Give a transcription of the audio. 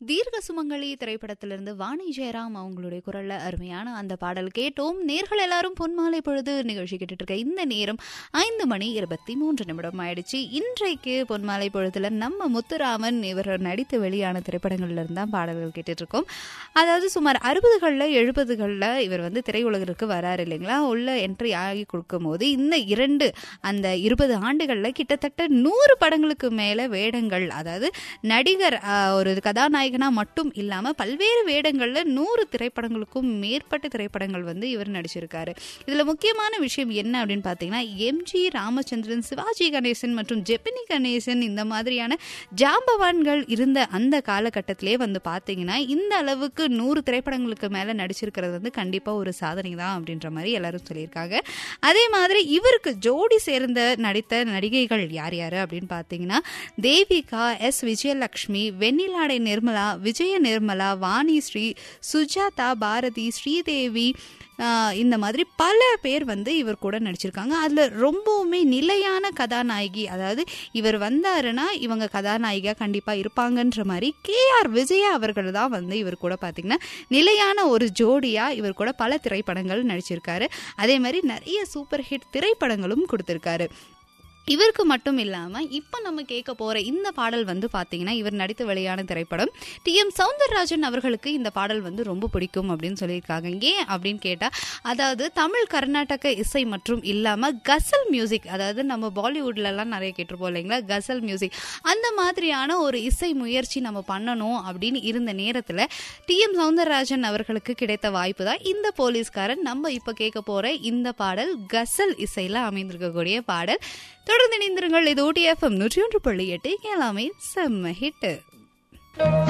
தீர்க்க சுமங்கலி திரைப்படத்திலிருந்து வாணி ஜெயராம் அவங்களுடைய குரல்ல அருமையான அந்த பாடல் கேட்டோம் நேர்கள் எல்லாரும் பொன்மாலை பொழுது நிகழ்ச்சி கேட்டுட்டு இருக்க இந்த நேரம் ஐந்து மணி இருபத்தி மூன்று நிமிடம் ஆயிடுச்சு இன்றைக்கு பொன்மாலை பொழுதுல நம்ம முத்துராமன் இவர் நடித்து வெளியான திரைப்படங்கள்ல இருந்து தான் பாடல்கள் கேட்டுட்டு இருக்கோம் அதாவது சுமார் அறுபதுகளில் எழுபதுகளில் இவர் வந்து திரையுலகிற்கு வராரு இல்லைங்களா உள்ள என்ட்ரி ஆகி கொடுக்கும் போது இந்த இரண்டு அந்த இருபது ஆண்டுகளில் கிட்டத்தட்ட நூறு படங்களுக்கு மேலே வேடங்கள் அதாவது நடிகர் ஆஹ், ஒரு கதாநாயகனா மட்டும் இல்லாமல் பல்வேறு வேடங்களில் நூறு திரைப்படங்களுக்கும் மேற்பட்ட திரைப்படங்கள் வந்து இவர் நடிச்சிருக்காரு இதில் முக்கியமான விஷயம் என்ன அப்படின்னு பார்த்தீங்கன்னா எம்ஜி ராமச்சந்திரன் சிவாஜி கணேசன் மற்றும் ஜெபினி கணேசன் இந்த மாதிரியான ஜாம்பவான்கள் இருந்த அந்த காலகட்டத்திலே வந்து பார்த்தீங்கன்னா இந்த அளவுக்கு நூறு திரைப்படங்களுக்கு மேலே நடிச்சிருக்கிறது வந்து கண்டிப்பாக ஒரு சாதனை தான் அப்படின்ற மாதிரி எல்லாரும் சொல்லியிருக்காங்க அதே மாதிரி இவருக்கு ஜோடி சேர்ந்த நடித்த நடிகைகள் யார் யார் அப்படின்னு பார்த்தீங்கன்னா தேவிகா எஸ் விஜயலட்சுமி வெண்ணிலாடை நிர்மலா விஜய நிர்மலா வாணி ஸ்ரீ சுஜாதா பாரதி ஸ்ரீதேவி ஆஹ் இந்த மாதிரி பல பேர் வந்து இவர் கூட நடிச்சிருக்காங்க அதில் ரொம்பவுமே நிலையான கதாநாயகி அதாவது இவர் வந்தாருன்னா இவங்க கதாநாயகியாக கண்டிப்பாக இருப்பாங்கன்ற மாதிரி கே ஆர் விஜயா அவர்கள் தான் வந்து இவர் கூட பார்த்தீங்கன்னா நிலையான ஒரு ஜோடியாக இவர் கூட பல திரைப்படங்கள் நடிச்சிருக்காரு அதே மாதிரி நிறைய சூப்பர் ஹிட் திரைப்படங்களும் கொடுத்துருக்காரு இவருக்கு மட்டும் இல்லாமல் இப்போ நம்ம கேட்க போகிற இந்த பாடல் வந்து பார்த்தீங்கன்னா இவர் நடித்து வெளியான திரைப்படம் டி எம் சவுந்தரராஜன் அவர்களுக்கு இந்த பாடல் வந்து ரொம்ப பிடிக்கும் அப்படின்னு சொல்லியிருக்காங்க ஏன் அப்படின்னு கேட்டால் அதாவது தமிழ் கர்நாடக இசை மற்றும் இல்லாமல் கசல் மியூசிக் அதாவது நம்ம பாலிவுட்லலாம் நிறைய கேட்டிருப்போம் இல்லைங்களா கசல் மியூசிக் அந்த மாதிரியான ஒரு இசை முயற்சி நம்ம பண்ணணும் அப்படின்னு இருந்த நேரத்தில் டி எம் சவுந்தரராஜன் அவர்களுக்கு கிடைத்த வாய்ப்பு தான் இந்த போலீஸ்காரன் நம்ம இப்போ கேட்க போகிற இந்த பாடல் கசல் இசையில் அமைந்திருக்கக்கூடிய பாடல் தொடர்ந்து இணைந்திருங்கள் இது ஊட்டி எஃப்எம் நூற்றி ஒன்று புள்ளி எட்டு எல்லாமே செம்ம ஹிட்டு